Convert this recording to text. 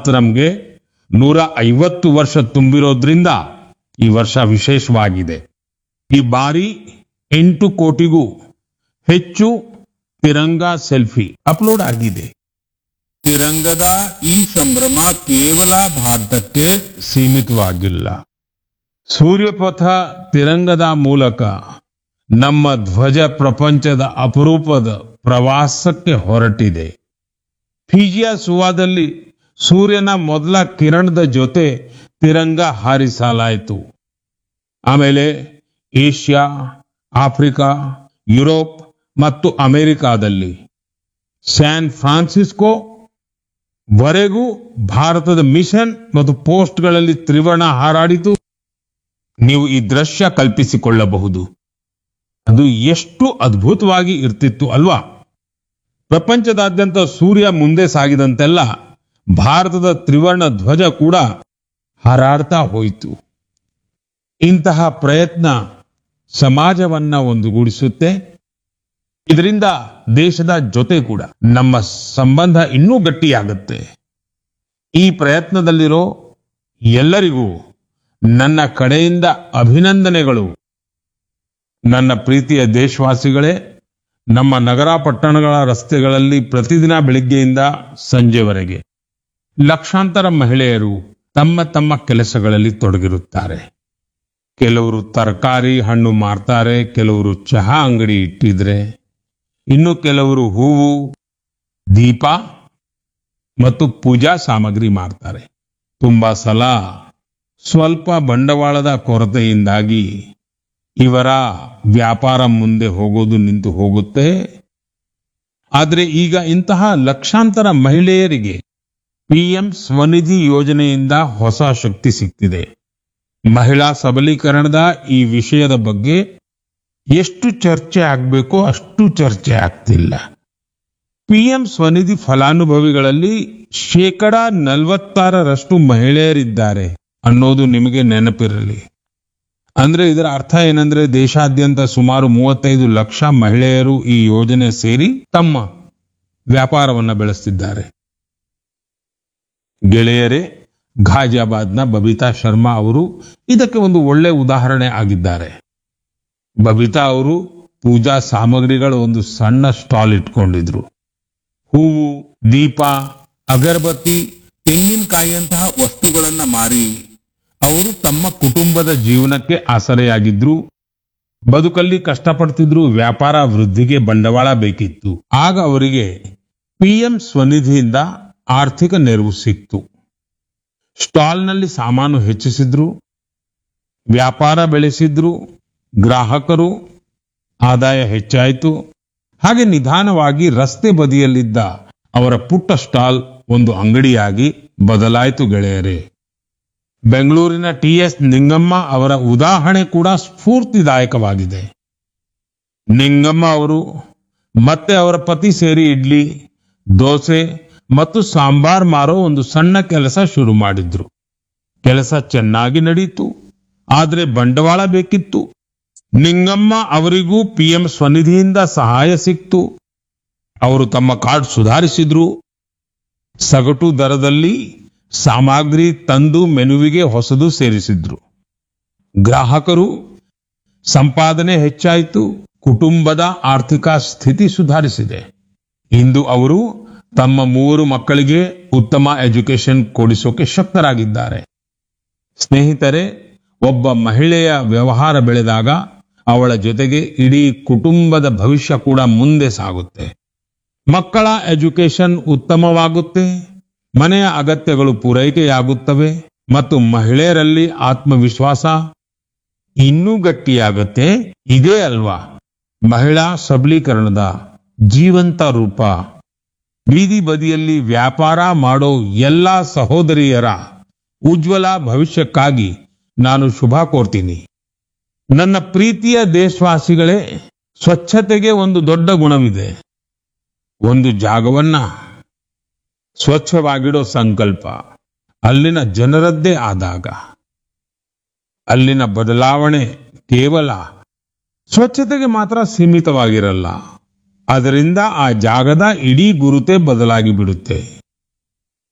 ಮತ್ತು ನಮಗೆ ನೂರ ಐವತ್ತು ವರ್ಷ ತುಂಬಿರೋದ್ರಿಂದ ಈ ವರ್ಷ ವಿಶೇಷವಾಗಿದೆ ಈ ಬಾರಿ ಎಂಟು ಕೋಟಿಗೂ ಹೆಚ್ಚು ತಿರಂಗ ಸೆಲ್ಫಿ ಅಪ್ಲೋಡ್ ಆಗಿದೆ ತಿರಂಗದ ಈ ಸಂಭ್ರಮ ಕೇವಲ ಭಾರತಕ್ಕೆ ಸೀಮಿತವಾಗಿಲ್ಲ ಸೂರ್ಯಪಥ ತಿರಂಗದ ಮೂಲಕ ನಮ್ಮ ಧ್ವಜ ಪ್ರಪಂಚದ ಅಪರೂಪದ ಪ್ರವಾಸಕ್ಕೆ ಹೊರಟಿದೆ ಫಿಜಿಯ ಸುವಾದಲ್ಲಿ ಸೂರ್ಯನ ಮೊದಲ ಕಿರಣದ ಜೊತೆ ತಿರಂಗ ಹಾರಿಸಲಾಯಿತು ಆಮೇಲೆ ಏಷ್ಯಾ ಆಫ್ರಿಕಾ ಯುರೋಪ್ ಮತ್ತು ಅಮೆರಿಕಾದಲ್ಲಿ ಸ್ಯಾನ್ ಫ್ರಾನ್ಸಿಸ್ಕೋ ವರೆಗೂ ಭಾರತದ ಮಿಷನ್ ಮತ್ತು ಪೋಸ್ಟ್ಗಳಲ್ಲಿ ತ್ರಿವರ್ಣ ಹಾರಾಡಿತು ನೀವು ಈ ದೃಶ್ಯ ಕಲ್ಪಿಸಿಕೊಳ್ಳಬಹುದು ಅದು ಎಷ್ಟು ಅದ್ಭುತವಾಗಿ ಇರ್ತಿತ್ತು ಅಲ್ವಾ ಪ್ರಪಂಚದಾದ್ಯಂತ ಸೂರ್ಯ ಮುಂದೆ ಸಾಗಿದಂತೆಲ್ಲ ಭಾರತದ ತ್ರಿವರ್ಣ ಧ್ವಜ ಕೂಡ ಹಾರಾಡ್ತಾ ಹೋಯಿತು ಇಂತಹ ಪ್ರಯತ್ನ ಸಮಾಜವನ್ನ ಒಂದುಗೂಡಿಸುತ್ತೆ ಇದರಿಂದ ದೇಶದ ಜೊತೆ ಕೂಡ ನಮ್ಮ ಸಂಬಂಧ ಇನ್ನೂ ಗಟ್ಟಿಯಾಗುತ್ತೆ ಈ ಪ್ರಯತ್ನದಲ್ಲಿರೋ ಎಲ್ಲರಿಗೂ ನನ್ನ ಕಡೆಯಿಂದ ಅಭಿನಂದನೆಗಳು ನನ್ನ ಪ್ರೀತಿಯ ದೇಶವಾಸಿಗಳೇ ನಮ್ಮ ನಗರ ಪಟ್ಟಣಗಳ ರಸ್ತೆಗಳಲ್ಲಿ ಪ್ರತಿದಿನ ಬೆಳಿಗ್ಗೆಯಿಂದ ಸಂಜೆವರೆಗೆ ಲಕ್ಷಾಂತರ ಮಹಿಳೆಯರು ತಮ್ಮ ತಮ್ಮ ಕೆಲಸಗಳಲ್ಲಿ ತೊಡಗಿರುತ್ತಾರೆ ಕೆಲವರು ತರಕಾರಿ ಹಣ್ಣು ಮಾರ್ತಾರೆ ಕೆಲವರು ಚಹಾ ಅಂಗಡಿ ಇಟ್ಟಿದ್ರೆ ಇನ್ನು ಕೆಲವರು ಹೂವು ದೀಪ ಮತ್ತು ಪೂಜಾ ಸಾಮಗ್ರಿ ಮಾರ್ತಾರೆ ತುಂಬಾ ಸಲ ಸ್ವಲ್ಪ ಬಂಡವಾಳದ ಕೊರತೆಯಿಂದಾಗಿ ಇವರ ವ್ಯಾಪಾರ ಮುಂದೆ ಹೋಗೋದು ನಿಂತು ಹೋಗುತ್ತೆ ಆದರೆ ಈಗ ಇಂತಹ ಲಕ್ಷಾಂತರ ಮಹಿಳೆಯರಿಗೆ ಪಿಎಂ ಸ್ವನಿಧಿ ಯೋಜನೆಯಿಂದ ಹೊಸ ಶಕ್ತಿ ಸಿಗ್ತಿದೆ ಮಹಿಳಾ ಸಬಲೀಕರಣದ ಈ ವಿಷಯದ ಬಗ್ಗೆ ಎಷ್ಟು ಚರ್ಚೆ ಆಗಬೇಕೋ ಅಷ್ಟು ಚರ್ಚೆ ಆಗ್ತಿಲ್ಲ ಪಿಎಂ ಸ್ವನಿಧಿ ಫಲಾನುಭವಿಗಳಲ್ಲಿ ಶೇಕಡ ನಲವತ್ತಾರರಷ್ಟು ಮಹಿಳೆಯರಿದ್ದಾರೆ ಅನ್ನೋದು ನಿಮಗೆ ನೆನಪಿರಲಿ ಅಂದ್ರೆ ಇದರ ಅರ್ಥ ಏನಂದ್ರೆ ದೇಶಾದ್ಯಂತ ಸುಮಾರು ಮೂವತ್ತೈದು ಲಕ್ಷ ಮಹಿಳೆಯರು ಈ ಯೋಜನೆ ಸೇರಿ ತಮ್ಮ ವ್ಯಾಪಾರವನ್ನ ಬೆಳೆಸ್ತಿದ್ದಾರೆ ಗೆಳೆಯರೇ ಘಾಜಿಯಾಬಾದ್ನ ಬಬಿತಾ ಶರ್ಮಾ ಅವರು ಇದಕ್ಕೆ ಒಂದು ಒಳ್ಳೆ ಉದಾಹರಣೆ ಆಗಿದ್ದಾರೆ ಬಬಿತಾ ಅವರು ಪೂಜಾ ಸಾಮಗ್ರಿಗಳ ಒಂದು ಸಣ್ಣ ಸ್ಟಾಲ್ ಇಟ್ಕೊಂಡಿದ್ರು ಹೂವು ದೀಪ ಅಗರಬತ್ತಿ ತೆಂಗಿನಕಾಯಿಯಂತಹ ವಸ್ತುಗಳನ್ನ ಮಾರಿ ಅವರು ತಮ್ಮ ಕುಟುಂಬದ ಜೀವನಕ್ಕೆ ಆಸರೆಯಾಗಿದ್ರು ಬದುಕಲ್ಲಿ ಕಷ್ಟಪಡ್ತಿದ್ರು ವ್ಯಾಪಾರ ವೃದ್ಧಿಗೆ ಬಂಡವಾಳ ಬೇಕಿತ್ತು ಆಗ ಅವರಿಗೆ ಪಿಎಂ ಸ್ವನಿಧಿಯಿಂದ ಆರ್ಥಿಕ ನೆರವು ಸಿಕ್ತು ಸ್ಟಾಲ್ನಲ್ಲಿ ಸಾಮಾನು ಹೆಚ್ಚಿಸಿದ್ರು ವ್ಯಾಪಾರ ಬೆಳೆಸಿದ್ರು ಗ್ರಾಹಕರು ಆದಾಯ ಹೆಚ್ಚಾಯಿತು ಹಾಗೆ ನಿಧಾನವಾಗಿ ರಸ್ತೆ ಬದಿಯಲ್ಲಿದ್ದ ಅವರ ಪುಟ್ಟ ಸ್ಟಾಲ್ ಒಂದು ಅಂಗಡಿಯಾಗಿ ಬದಲಾಯಿತು ಗೆಳೆಯರೇ ಬೆಂಗಳೂರಿನ ಟಿ ಎಸ್ ನಿಂಗಮ್ಮ ಅವರ ಉದಾಹರಣೆ ಕೂಡ ಸ್ಫೂರ್ತಿದಾಯಕವಾಗಿದೆ ನಿಂಗಮ್ಮ ಅವರು ಮತ್ತೆ ಅವರ ಪತಿ ಸೇರಿ ಇಡ್ಲಿ ದೋಸೆ ಮತ್ತು ಸಾಂಬಾರ್ ಮಾರೋ ಒಂದು ಸಣ್ಣ ಕೆಲಸ ಶುರು ಮಾಡಿದ್ರು ಕೆಲಸ ಚೆನ್ನಾಗಿ ನಡೀತು ಆದ್ರೆ ಬಂಡವಾಳ ಬೇಕಿತ್ತು ನಿಂಗಮ್ಮ ಅವರಿಗೂ ಪಿಎಂ ಸ್ವನಿಧಿಯಿಂದ ಸಹಾಯ ಸಿಕ್ತು ಅವರು ತಮ್ಮ ಕಾರ್ಡ್ ಸುಧಾರಿಸಿದ್ರು ಸಗಟು ದರದಲ್ಲಿ ಸಾಮಗ್ರಿ ತಂದು ಮೆನುವಿಗೆ ಹೊಸದು ಸೇರಿಸಿದ್ರು ಗ್ರಾಹಕರು ಸಂಪಾದನೆ ಹೆಚ್ಚಾಯಿತು ಕುಟುಂಬದ ಆರ್ಥಿಕ ಸ್ಥಿತಿ ಸುಧಾರಿಸಿದೆ ಇಂದು ಅವರು ತಮ್ಮ ಮೂವರು ಮಕ್ಕಳಿಗೆ ಉತ್ತಮ ಎಜುಕೇಶನ್ ಕೊಡಿಸೋಕೆ ಶಕ್ತರಾಗಿದ್ದಾರೆ ಸ್ನೇಹಿತರೆ ಒಬ್ಬ ಮಹಿಳೆಯ ವ್ಯವಹಾರ ಬೆಳೆದಾಗ ಅವಳ ಜೊತೆಗೆ ಇಡೀ ಕುಟುಂಬದ ಭವಿಷ್ಯ ಕೂಡ ಮುಂದೆ ಸಾಗುತ್ತೆ ಮಕ್ಕಳ ಎಜುಕೇಶನ್ ಉತ್ತಮವಾಗುತ್ತೆ ಮನೆಯ ಅಗತ್ಯಗಳು ಪೂರೈಕೆಯಾಗುತ್ತವೆ ಮತ್ತು ಮಹಿಳೆಯರಲ್ಲಿ ಆತ್ಮವಿಶ್ವಾಸ ಇನ್ನೂ ಗಟ್ಟಿಯಾಗುತ್ತೆ ಇದೇ ಅಲ್ವಾ ಮಹಿಳಾ ಸಬಲೀಕರಣದ ಜೀವಂತ ರೂಪ ಬೀದಿ ಬದಿಯಲ್ಲಿ ವ್ಯಾಪಾರ ಮಾಡೋ ಎಲ್ಲ ಸಹೋದರಿಯರ ಉಜ್ವಲ ಭವಿಷ್ಯಕ್ಕಾಗಿ ನಾನು ಶುಭ ಕೋರ್ತೀನಿ ನನ್ನ ಪ್ರೀತಿಯ ದೇಶವಾಸಿಗಳೇ ಸ್ವಚ್ಛತೆಗೆ ಒಂದು ದೊಡ್ಡ ಗುಣವಿದೆ ಒಂದು ಜಾಗವನ್ನ ಸ್ವಚ್ಛವಾಗಿಡೋ ಸಂಕಲ್ಪ ಅಲ್ಲಿನ ಜನರದ್ದೇ ಆದಾಗ ಅಲ್ಲಿನ ಬದಲಾವಣೆ ಕೇವಲ ಸ್ವಚ್ಛತೆಗೆ ಮಾತ್ರ ಸೀಮಿತವಾಗಿರಲ್ಲ ಅದರಿಂದ ಆ ಜಾಗದ ಇಡೀ ಗುರುತೇ ಬದಲಾಗಿ ಬಿಡುತ್ತೆ